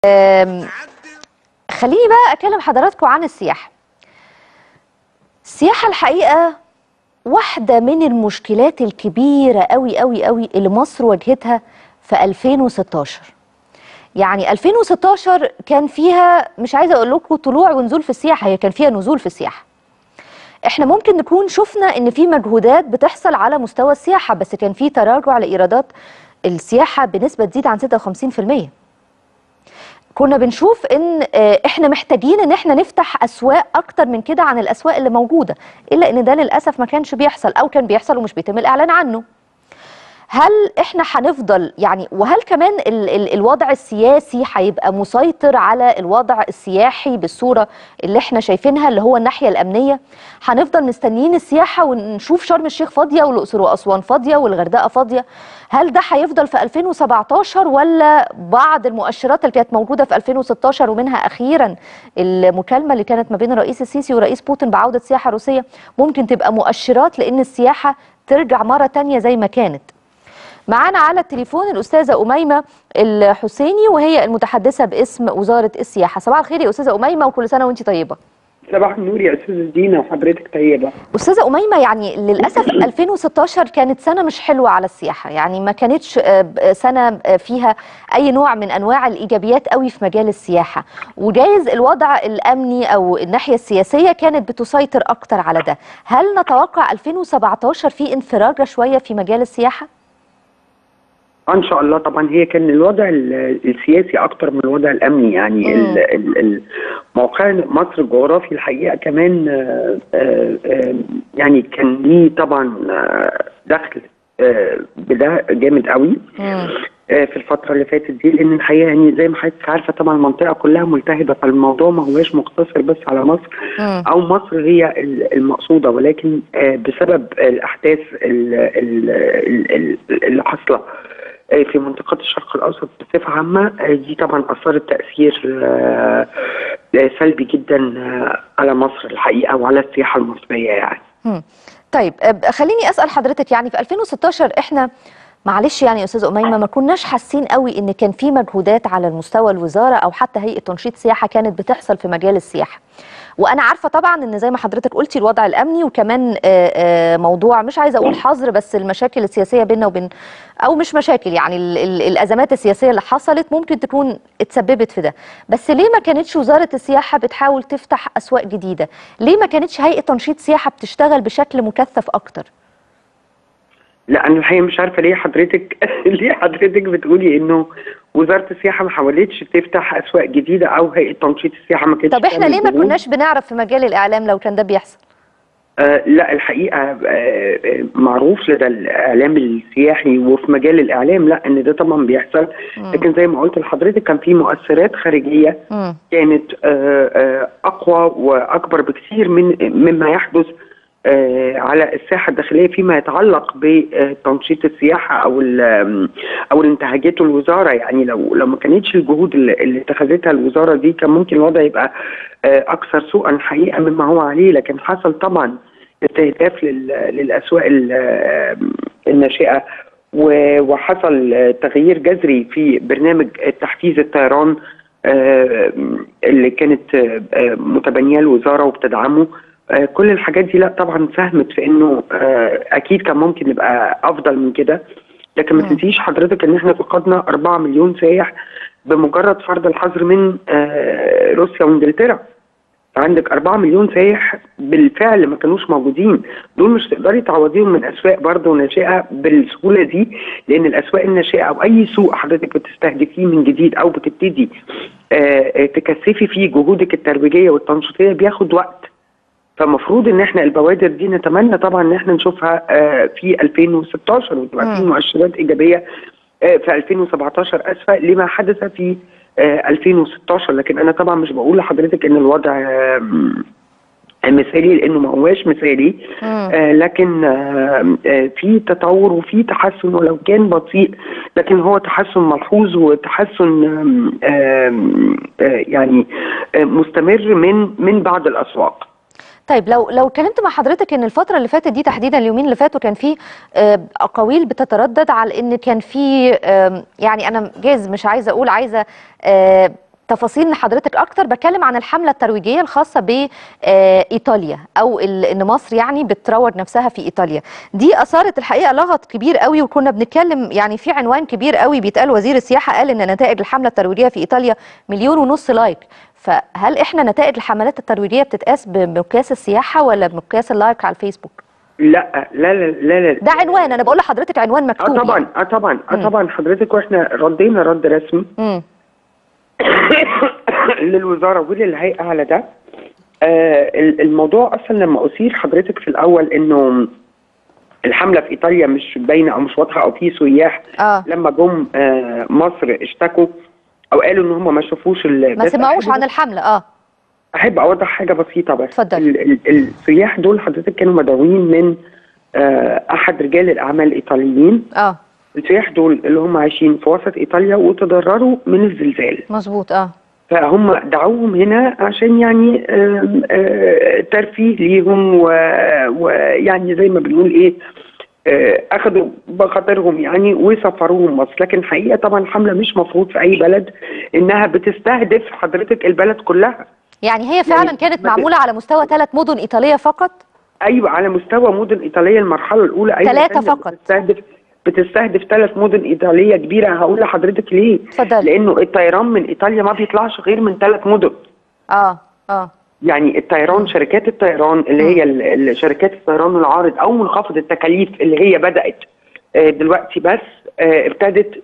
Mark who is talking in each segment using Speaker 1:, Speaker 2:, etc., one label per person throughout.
Speaker 1: أم، خليني بقى اكلم حضراتكم عن السياحه السياحه الحقيقه واحده من المشكلات الكبيره قوي قوي قوي اللي مصر واجهتها في 2016 يعني 2016 كان فيها مش عايزه اقول لكم طلوع ونزول في السياحه هي كان فيها نزول في السياحه احنا ممكن نكون شفنا ان في مجهودات بتحصل على مستوى السياحه بس كان في تراجع لايرادات السياحه بنسبه تزيد عن 56% كنا بنشوف ان آه، احنا محتاجين ان احنا نفتح اسواق اكتر من كده عن الاسواق اللي موجوده الا ان ده للاسف ما كانش بيحصل او كان بيحصل ومش بيتم الاعلان عنه هل احنا هنفضل يعني وهل كمان ال ال الوضع السياسي هيبقى مسيطر على الوضع السياحي بالصوره اللي احنا شايفينها اللي هو الناحيه الامنيه هنفضل مستنيين السياحه ونشوف شرم الشيخ فاضيه والاقصر واسوان فاضيه والغردقه فاضيه هل ده هيفضل في 2017 ولا بعض المؤشرات اللي كانت موجوده في 2016 ومنها اخيرا المكالمه اللي كانت ما بين الرئيس السيسي ورئيس بوتين بعوده سياحه روسيه ممكن تبقى مؤشرات لان السياحه ترجع مره تانية زي ما كانت معانا على التليفون الأستاذة أميمة الحسيني وهي المتحدثة باسم وزارة السياحة صباح الخير يا أستاذة أميمة وكل سنة وأنت طيبة
Speaker 2: صباح النور يا استاذ دينا وحضرتك طيبه
Speaker 1: أستاذة أميمة يعني للأسف 2016 كانت سنة مش حلوة على السياحة يعني ما كانتش آه، ب- سنة آه، فيها أي نوع من أنواع الإيجابيات قوي في مجال السياحة وجايز الوضع الأمني أو الناحية السياسية كانت بتسيطر أكتر على ده هل نتوقع 2017 في انفراجة شوية في مجال السياحة؟
Speaker 2: ان شاء الله طبعا هي كان الوضع ال- السياسي اكتر من الوضع الامني يعني
Speaker 1: مم.
Speaker 2: ال- ال- ال- موقع مصر الجغرافي الحقيقه كمان آه، آه، آه، يعني كان ليه طبعا آه، دخل آه، بده جامد قوي
Speaker 1: مم.
Speaker 2: آه، في الفترة اللي فاتت دي لأن الحقيقة يعني زي ما حضرتك عارفة طبعا المنطقة كلها ملتهبة فالموضوع ما هواش مقتصر بس على مصر
Speaker 1: مم.
Speaker 2: أو مصر هي ال- المقصودة ولكن آه، بسبب الأحداث ال- ال- ال- ال- اللي حاصلة آه، في منطقة الشرق الأوسط بصفة عامة آه، دي طبعا أثرت تأثير آه، آه، سلبي جدا آه، على مصر الحقيقة وعلى السياحة المصرية يعني
Speaker 1: مم. طيب أب- خليني اسال حضرتك يعني في 2016 احنا معلش يعني يا استاذ اميمه ما كناش حاسين قوي ان كان في مجهودات على المستوى الوزاره او حتى هيئه تنشيط سياحه كانت بتحصل في مجال السياحه وانا عارفه طبعا ان زي ما حضرتك قلتي الوضع الامني وكمان آه، آه، موضوع مش عايزه اقول حظر بس المشاكل السياسيه بيننا وبين او مش مشاكل يعني ال ال الازمات السياسيه اللي حصلت ممكن تكون اتسببت في ده بس ليه ما كانتش وزاره السياحه بتحاول تفتح اسواق جديده ليه ما كانتش هيئه تنشيط سياحه بتشتغل بشكل مكثف اكتر
Speaker 2: لا انا الحقيقه مش عارفه ليه حضرتك ليه حضرتك بتقولي انه وزاره السياحه ما حاولتش تفتح اسواق جديده او هيئه تنشيط السياحه ما كانتش
Speaker 1: طب احنا
Speaker 2: تعمل
Speaker 1: ليه ما
Speaker 2: جهود؟
Speaker 1: كناش بنعرف في مجال الاعلام لو كان ده بيحصل
Speaker 2: آه لا الحقيقه آه آه، معروف لدى الاعلام السياحي وفي مجال الاعلام لا ان ده طبعا بيحصل لكن زي ما قلت لحضرتك كان في مؤثرات خارجيه
Speaker 1: مم.
Speaker 2: كانت آه، آه، اقوى واكبر بكثير من مما يحدث آه، على الساحه الداخليه فيما يتعلق بتنشيط السياحه او ال- او انتهاجات الوزاره يعني لو لو ما كانتش الجهود اللي اللي اتخذتها الوزاره دي كان ممكن الوضع يبقى آه، اكثر سوءا حقيقه مما هو عليه لكن حصل طبعا استهداف لل- للاسواق ال- الناشئه و- وحصل آه، تغيير جذري في برنامج تحفيز الطيران آه، اللي كانت آه، آه، متبنيه الوزاره وبتدعمه آه، كل الحاجات دي لا طبعا ساهمت في انه آه، اكيد كان ممكن يبقى افضل من كده لكن ما
Speaker 1: مم.
Speaker 2: تنسيش حضرتك ان احنا فقدنا 4 مليون سائح بمجرد فرض الحظر من آه، روسيا وانجلترا عندك 4 مليون سايح بالفعل ما كانوش موجودين دول مش تقدري تعوضيهم من اسواق برضه ناشئه بالسهوله دي لان الاسواق الناشئه او اي سوق حضرتك بتستهدفيه من جديد او بتبتدي آه، آه، تكثفي فيه جهودك الترويجيه والتنشيطيه بياخد وقت فمفروض ان احنا البوادر دي نتمنى طبعا ان احنا نشوفها آه، في 2016 وتبقى في
Speaker 1: مم.
Speaker 2: مؤشرات ايجابيه آه، في 2017 اسفه لما حدث في آه، 2016 لكن انا طبعا مش بقول لحضرتك ان الوضع آم، مثالي لانه ما هواش مثالي
Speaker 1: مم.
Speaker 2: آه لكن آه آه في تطور وفي تحسن ولو كان بطيء لكن هو تحسن ملحوظ وتحسن آم، آم، آه يعني آه مستمر من من بعض الاسواق
Speaker 1: طيب لو لو اتكلمت مع حضرتك ان الفتره اللي فاتت دي تحديدا اليومين اللي فاتوا كان في آه، اقاويل بتتردد على ان كان في آم، يعني انا جاز مش عايزه اقول عايزه آه، تفاصيل لحضرتك اكتر بتكلم عن الحمله الترويجيه الخاصه بايطاليا او ال- ان مصر يعني بتروج نفسها في ايطاليا دي اثارت الحقيقه لغط كبير قوي وكنا بنتكلم يعني في عنوان كبير قوي بيتقال وزير السياحه قال ان نتائج الحمله الترويجيه في ايطاليا مليون ونص لايك فهل احنا نتائج الحملات الترويجيه بتتقاس بمقياس السياحه ولا بمقياس اللايك على الفيسبوك
Speaker 2: لا لا لا لا, لا.
Speaker 1: ده عنوان انا بقول لحضرتك عنوان
Speaker 2: اه
Speaker 1: مكتوب
Speaker 2: طبعا اه طبعا اه طبعا حضرتك واحنا ردينا رد رسمي
Speaker 1: امم
Speaker 2: للوزاره وللهيئه على ده آه ال- الموضوع اصلا لما اثير حضرتك في الاول انه الحمله في ايطاليا مش باينه او مش واضحه او في سياح
Speaker 1: اه
Speaker 2: لما جم آه مصر اشتكوا او قالوا ان هم ما شافوش ال-
Speaker 1: ما
Speaker 2: بس
Speaker 1: سمعوش
Speaker 2: أحب-
Speaker 1: عن الحمله اه
Speaker 2: احب اوضح حاجه بسيطه بس
Speaker 1: اتفضل.
Speaker 2: ال- ال- السياح دول حضرتك كانوا مدعوين من آه احد رجال الاعمال الايطاليين
Speaker 1: اه
Speaker 2: السياح دول اللي هم عايشين في وسط ايطاليا وتضرروا من الزلزال
Speaker 1: مظبوط اه
Speaker 2: فهم دعوهم هنا عشان يعني آم، آه، ترفيه ليهم و- ويعني زي ما بنقول ايه آه، اخذوا بخاطرهم يعني وسفروهم مصر لكن الحقيقه طبعا الحمله مش مفروض في اي بلد انها بتستهدف حضرتك البلد كلها
Speaker 1: يعني هي فعلا
Speaker 2: يعني
Speaker 1: كانت
Speaker 2: ما ت-
Speaker 1: معموله على مستوى ثلاث مدن ايطاليه فقط
Speaker 2: ايوه على مستوى مدن ايطاليه المرحله الاولى ايوه
Speaker 1: ثلاثة
Speaker 2: تانية
Speaker 1: فقط.
Speaker 2: بتستهدف بتستهدف ثلاث مدن ايطاليه كبيره هقول لحضرتك ليه
Speaker 1: اتفضلي.
Speaker 2: لانه الطيران من ايطاليا ما بيطلعش غير من ثلاث مدن
Speaker 1: اه اه
Speaker 2: يعني الطيران شركات الطيران اللي هي ال- ال- شركات الطيران العارض او منخفض التكاليف اللي هي بدات آه، دلوقتي بس آه، ابتدت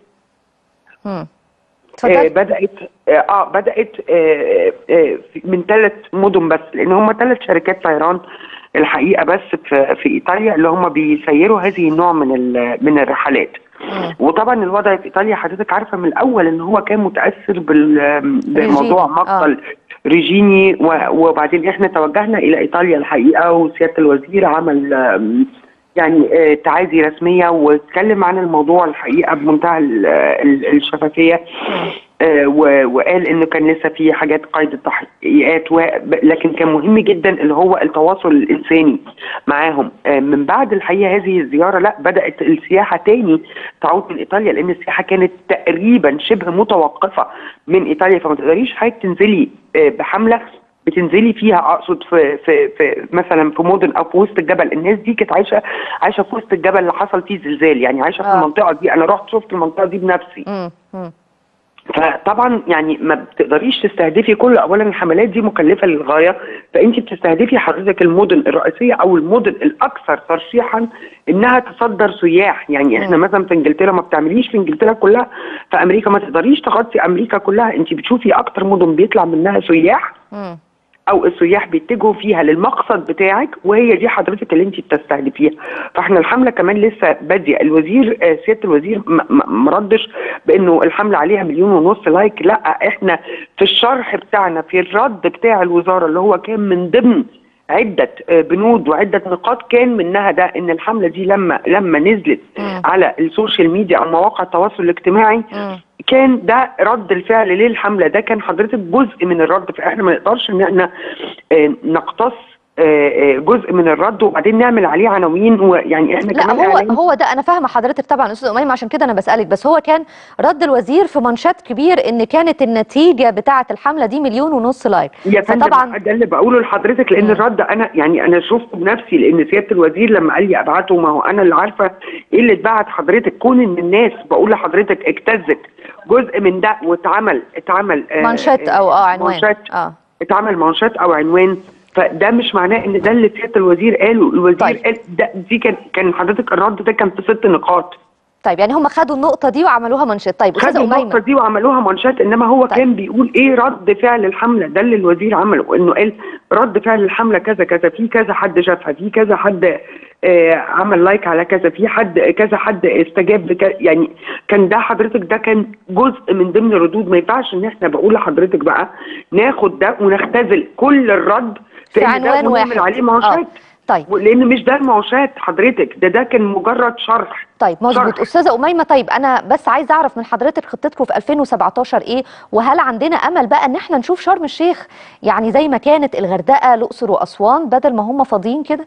Speaker 1: مم.
Speaker 2: آه،
Speaker 1: اتفضل
Speaker 2: بدات اه آه، بدات آه، آه، في- من ثلاث مدن بس لان هم ثلاث شركات طيران الحقيقه بس في في ايطاليا اللي هم بيسيروا هذه النوع من ال- من الرحلات
Speaker 1: مم.
Speaker 2: وطبعا الوضع في ايطاليا حضرتك عارفه من الاول ان هو كان متاثر بال- بموضوع
Speaker 1: ريجيني،
Speaker 2: مقتل ريجيني و- وبعدين احنا توجهنا الى ايطاليا الحقيقه وسياده الوزير عمل آم، يعني آه، تعازي رسميه واتكلم عن الموضوع الحقيقه بمنتهى ال- ال- الشفافيه آه، و- وقال انه كان لسه في حاجات قيد التحقيقات و- ب- لكن كان مهم جدا اللي هو التواصل الانساني معاهم آه، من بعد الحقيقه هذه الزياره لا بدات السياحه تاني تعود من ايطاليا لان السياحه كانت تقريبا شبه متوقفه من ايطاليا فما تقدريش حضرتك تنزلي آه، بحمله بتنزلي فيها اقصد في في في مثلا في مدن او في وسط الجبل الناس دي كانت عايشه عايشه في وسط الجبل اللي حصل فيه زلزال يعني عايشه في
Speaker 1: آه.
Speaker 2: المنطقه دي انا رحت شفت المنطقه دي بنفسي
Speaker 1: مم. مم.
Speaker 2: فطبعا يعني ما بتقدريش تستهدفي كل اولا الحملات دي مكلفه للغايه فانت بتستهدفي حضرتك المدن الرئيسيه او المدن الاكثر ترشيحا انها تصدر سياح يعني احنا مثلا في انجلترا ما بتعمليش في انجلترا كلها في امريكا ما تقدريش تغطي امريكا كلها انت بتشوفي اكتر مدن بيطلع منها سياح
Speaker 1: مم.
Speaker 2: او السياح بيتجهوا فيها للمقصد بتاعك وهي دي حضرتك اللي انت بتستهدفيها فاحنا الحمله كمان لسه باديه الوزير آه، سياده الوزير م- م- مردش بانه الحمله عليها مليون ونص لايك لا احنا في الشرح بتاعنا في الرد بتاع الوزاره اللي هو كان من ضمن عدة آه، بنود وعدة نقاط كان منها ده ان الحملة دي لما لما نزلت
Speaker 1: مم.
Speaker 2: على السوشيال ميديا او مواقع التواصل الاجتماعي
Speaker 1: مم.
Speaker 2: كان ده رد الفعل للحمله ده كان حضرتك جزء من الرد فاحنا ما نقدرش ان احنا آه، نقتص آه، آه، جزء من الرد وبعدين نعمل عليه عناوين ويعني احنا
Speaker 1: لا
Speaker 2: كمان
Speaker 1: هو
Speaker 2: إعلان-
Speaker 1: هو ده انا فاهمه حضرتك طبعا استاذ اميم عشان كده انا بسالك بس هو كان رد الوزير في منشات كبير ان كانت النتيجه بتاعه الحمله دي مليون ونص لايك
Speaker 2: يا فندم
Speaker 1: فطبعا
Speaker 2: ده اللي بقوله لحضرتك لان
Speaker 1: مم.
Speaker 2: الرد انا يعني انا شفته بنفسي لان سياده الوزير لما قال لي ابعته ما هو انا اللي عارفه ايه اللي اتبعت حضرتك كون ان الناس بقول لحضرتك اجتزت جزء من ده واتعمل اتعمل آه،
Speaker 1: منشات او اه عنوان
Speaker 2: منشات
Speaker 1: اه
Speaker 2: اتعمل مانشات او عنوان فده مش معناه ان ده اللي سياده الوزير قاله الوزير
Speaker 1: طيب.
Speaker 2: قال ده دي كان كان حضرتك الرد ده كان في ست نقاط
Speaker 1: طيب يعني هم خدوا النقطه دي وعملوها منشات طيب استاذه
Speaker 2: خدوا النقطه
Speaker 1: اميمه
Speaker 2: دي وعملوها مانشات انما هو
Speaker 1: طيب.
Speaker 2: كان بيقول ايه رد فعل الحمله ده اللي الوزير عمله انه قال رد فعل الحمله كذا كذا في كذا حد شافها في كذا حد آه عمل لايك على كذا في حد كذا حد استجاب بك يعني كان ده حضرتك ده كان جزء من ضمن الردود ما ينفعش ان احنا بقول لحضرتك بقى ناخد ده ونختزل كل الرد
Speaker 1: في
Speaker 2: إن ده
Speaker 1: عنوان
Speaker 2: ونعمل
Speaker 1: واحد
Speaker 2: عليه
Speaker 1: اه
Speaker 2: مانشات
Speaker 1: طيب
Speaker 2: لان مش ده المانشات حضرتك ده ده كان مجرد شرح
Speaker 1: طيب مظبوط
Speaker 2: شرح.
Speaker 1: استاذه اميمه طيب انا بس عايزه اعرف من حضرتك خطتكم في 2017 ايه وهل عندنا امل بقى ان احنا نشوف شرم الشيخ يعني زي ما كانت الغردقه الاقصر واسوان بدل ما هم فاضيين كده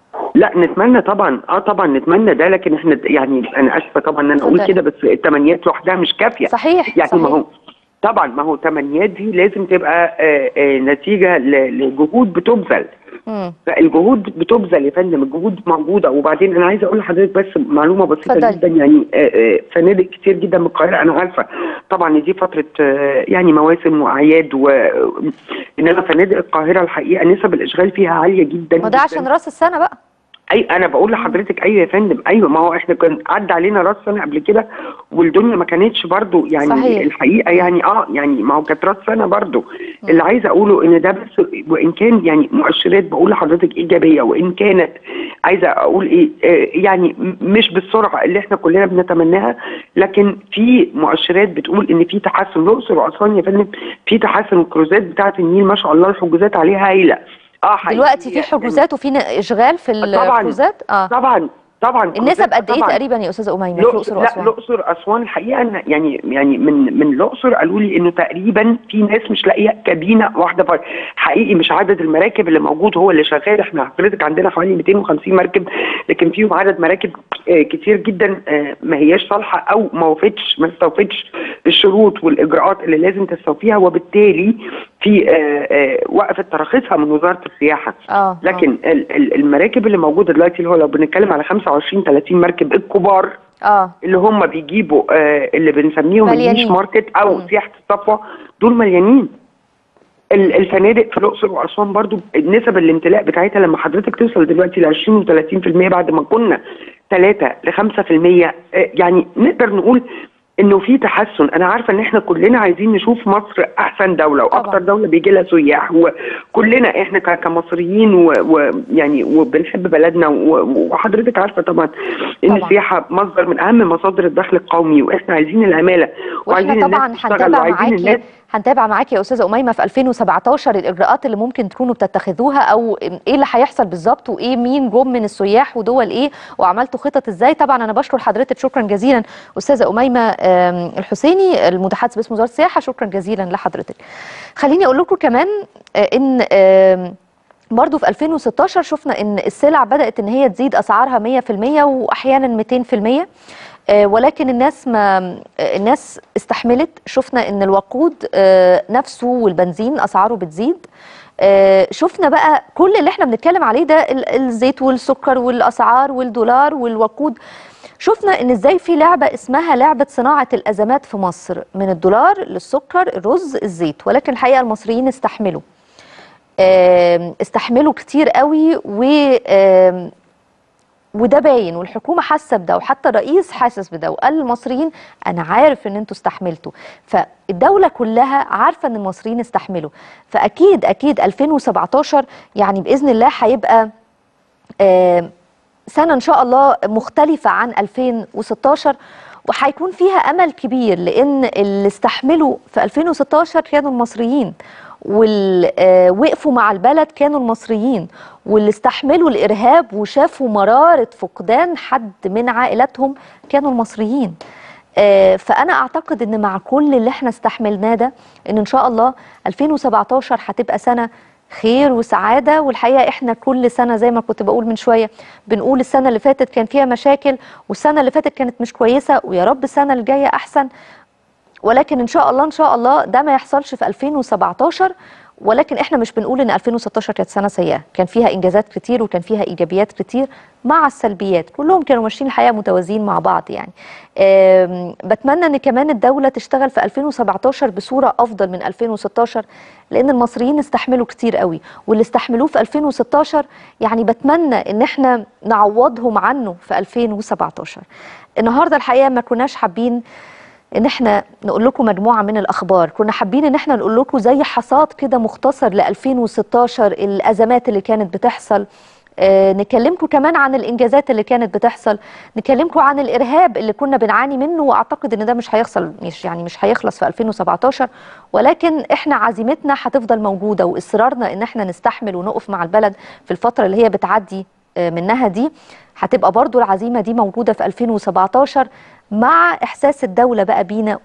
Speaker 2: لا نتمنى طبعا اه طبعا نتمنى ده لكن احنا يعني انا اسفه طبعا ان انا اقول
Speaker 1: اتفضل.
Speaker 2: كده بس التمنيات لوحدها مش كافيه
Speaker 1: صحيح
Speaker 2: يعني
Speaker 1: صحيح
Speaker 2: ما هو طبعا ما هو تمنيات دي لازم تبقى آه، آه، نتيجه ل- لجهود بتبذل
Speaker 1: مم.
Speaker 2: فالجهود بتبذل يا فندم الجهود موجوده وبعدين انا عايزه اقول لحضرتك بس معلومه بسيطه
Speaker 1: اتفضلي.
Speaker 2: جدا يعني آه، آه، فنادق كتير جدا من القاهره انا عارفه طبعا إن دي فتره آه، يعني مواسم واعياد و انما فنادق القاهره الحقيقه نسب الاشغال فيها عاليه جدا
Speaker 1: ما ده
Speaker 2: جداً.
Speaker 1: عشان راس السنه بقى
Speaker 2: اي انا بقول لحضرتك ايوه يا فندم ايوه ما هو احنا كان عدى علينا راس سنه قبل كده والدنيا ما كانتش برضو يعني
Speaker 1: صحيح.
Speaker 2: الحقيقه يعني اه يعني ما هو كانت راس سنه برضو اللي عايزه اقوله ان ده بس وان كان يعني مؤشرات بقول لحضرتك ايجابيه وان كانت عايزه اقول ايه آه يعني م- مش بالسرعه اللي احنا كلنا بنتمناها لكن في مؤشرات بتقول ان في تحسن الاقصر واسوان يا فندم في تحسن الكروزات بتاعه النيل ما شاء الله الحجوزات عليها هايله اه حقيقي
Speaker 1: دلوقتي في
Speaker 2: يعني
Speaker 1: حجوزات وفي ن- اشغال في
Speaker 2: طبعاً.
Speaker 1: الحجوزات اه
Speaker 2: طبعا طبعا
Speaker 1: النسب قد ايه
Speaker 2: طبعاً.
Speaker 1: تقريبا يا استاذه اميمه في الاقصر
Speaker 2: لا
Speaker 1: واسوان
Speaker 2: الاقصر اسوان الحقيقه إن يعني يعني من من الاقصر قالوا لي انه تقريبا في ناس مش لاقيه كابينه واحده فر. حقيقي مش عدد المراكب اللي موجود هو اللي شغال احنا حضرتك عندنا حوالي 250 مركب لكن فيهم عدد مراكب آه، كتير جدا آه، ما هياش صالحه او ما وفتش ما استوفتش الشروط والاجراءات اللي لازم تستوفيها وبالتالي في آه، آه، وقفت تراخيصها من وزاره السياحه
Speaker 1: اه
Speaker 2: لكن ال- ال- المراكب اللي موجوده دلوقتي اللي هو لو بنتكلم على 25 30 مركب الكبار
Speaker 1: اه
Speaker 2: اللي هم بيجيبوا آه اللي بنسميهم
Speaker 1: مليانين.
Speaker 2: النيش ماركت او
Speaker 1: مم.
Speaker 2: سياحه الصفوه دول مليانين ال- الفنادق في الاقصر واسوان برضو نسب الامتلاء بتاعتها لما حضرتك توصل دلوقتي ل 20 و30% بعد ما كنا 3 ل 5% آه، يعني نقدر نقول انه في تحسن انا عارفه ان احنا كلنا عايزين نشوف مصر احسن دوله واكتر
Speaker 1: طبعاً.
Speaker 2: دوله بيجي لها سياح وكلنا احنا ك- كمصريين ويعني وبنحب بلدنا و- وحضرتك عارفه طبعا ان
Speaker 1: طبعاً.
Speaker 2: السياحه مصدر من اهم مصادر الدخل القومي واحنا عايزين العماله وعايزين
Speaker 1: واحنا
Speaker 2: الناس
Speaker 1: طبعا
Speaker 2: تشتغل
Speaker 1: هنتابع
Speaker 2: وعايزين
Speaker 1: معاكي
Speaker 2: الناس
Speaker 1: هنتابع معاكي يا استاذه اميمه في 2017 الاجراءات اللي ممكن تكونوا بتتخذوها او ايه اللي هيحصل بالظبط وايه مين جم من السياح ودول ايه وعملتوا خطط ازاي طبعا انا بشكر حضرتك شكرا جزيلا استاذه اميمه آم، الحسيني المتحدث باسم وزاره السياحه شكرا جزيلا لحضرتك خليني اقول لكم كمان آه، ان آم، برضو في 2016 شفنا ان السلع بدأت ان هي تزيد اسعارها 100% واحيانا 200% آه، ولكن الناس ما آه، الناس استحملت شفنا ان الوقود آه، نفسه والبنزين اسعاره بتزيد آه، شفنا بقى كل اللي احنا بنتكلم عليه ده ال- الزيت والسكر والاسعار والدولار والوقود شفنا ان ازاي في لعبه اسمها لعبه صناعه الازمات في مصر من الدولار للسكر الرز الزيت ولكن الحقيقه المصريين استحملوا آم، استحملوا كتير قوي و آم، وده باين والحكومه حاسه بده وحتى الرئيس حاسس بده وقال للمصريين انا عارف ان انتوا استحملتوا فالدوله كلها عارفه ان المصريين استحملوا فاكيد اكيد 2017 يعني باذن الله هيبقى آم، سنه ان شاء الله مختلفه عن 2016 وهيكون فيها امل كبير لان اللي استحملوا في 2016 كانوا المصريين واللي آه، وقفوا مع البلد كانوا المصريين واللي استحملوا الارهاب وشافوا مراره فقدان حد من عائلاتهم كانوا المصريين آه، فانا اعتقد ان مع كل اللي احنا استحملناه ده ان ان شاء الله 2017 هتبقى سنه خير وسعاده والحقيقه احنا كل سنه زي ما كنت بقول من شويه بنقول السنه اللي فاتت كان فيها مشاكل والسنه اللي فاتت كانت مش كويسه ويا رب السنه اللي جايه احسن ولكن ان شاء الله ان شاء الله ده ما يحصلش في 2017 ولكن احنا مش بنقول ان 2016 كانت سنه سيئه كان فيها انجازات كتير وكان فيها ايجابيات كتير مع السلبيات كلهم كانوا ماشيين الحقيقه متوازيين مع بعض يعني آم، بتمنى ان كمان الدوله تشتغل في 2017 بصوره افضل من 2016 لان المصريين استحملوا كتير قوي واللي استحملوه في 2016 يعني بتمنى ان احنا نعوضهم عنه في 2017 النهارده الحقيقه ما كناش حابين ان احنا نقول لكم مجموعه من الاخبار كنا حابين ان احنا نقول لكم زي حصاد كده مختصر ل 2016 الازمات اللي كانت بتحصل آه، نكلمكم كمان عن الانجازات اللي كانت بتحصل نكلمكم عن الارهاب اللي كنا بنعاني منه واعتقد ان ده مش هيحصل مش يعني مش هيخلص في 2017 ولكن احنا عزيمتنا هتفضل موجوده واصرارنا ان احنا نستحمل ونقف مع البلد في الفتره اللي هي بتعدي آه، منها دي هتبقى برضو العزيمه دي موجوده في 2017 مع احساس الدوله بقى بينا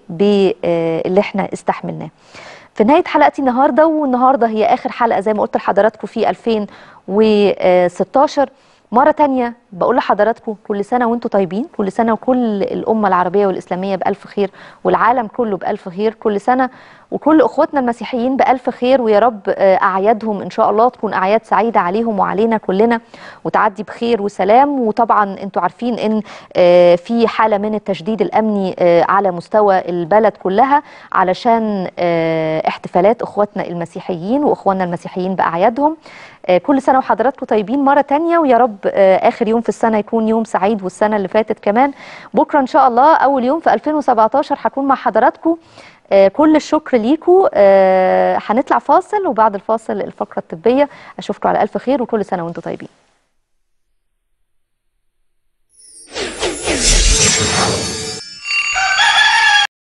Speaker 1: وباللي احنا استحملناه في نهايه حلقتي النهارده والنهارده هي اخر حلقه زي ما قلت لحضراتكم في 2016 مره تانية بقول لحضراتكم كل سنه وانتم طيبين كل سنه وكل الامه العربيه والاسلاميه بالف خير والعالم كله بالف خير كل سنه وكل اخواتنا المسيحيين بالف خير ويا رب آه، اعيادهم ان شاء الله تكون اعياد سعيده عليهم وعلينا كلنا وتعدي بخير وسلام وطبعا انتوا عارفين ان آه، في حاله من التشديد الامني آه، على مستوى البلد كلها علشان آه، احتفالات اخواتنا المسيحيين واخواننا المسيحيين باعيادهم آه، كل سنه وحضراتكم طيبين مره تانية ويا رب آه، اخر يوم في السنه يكون يوم سعيد والسنه اللي فاتت كمان بكره ان شاء الله اول يوم في 2017 هكون مع حضراتكم آه، كل الشكر ليكم آه، هنطلع فاصل وبعد الفاصل الفقره الطبيه اشوفكم على الف خير وكل سنه وانتم طيبين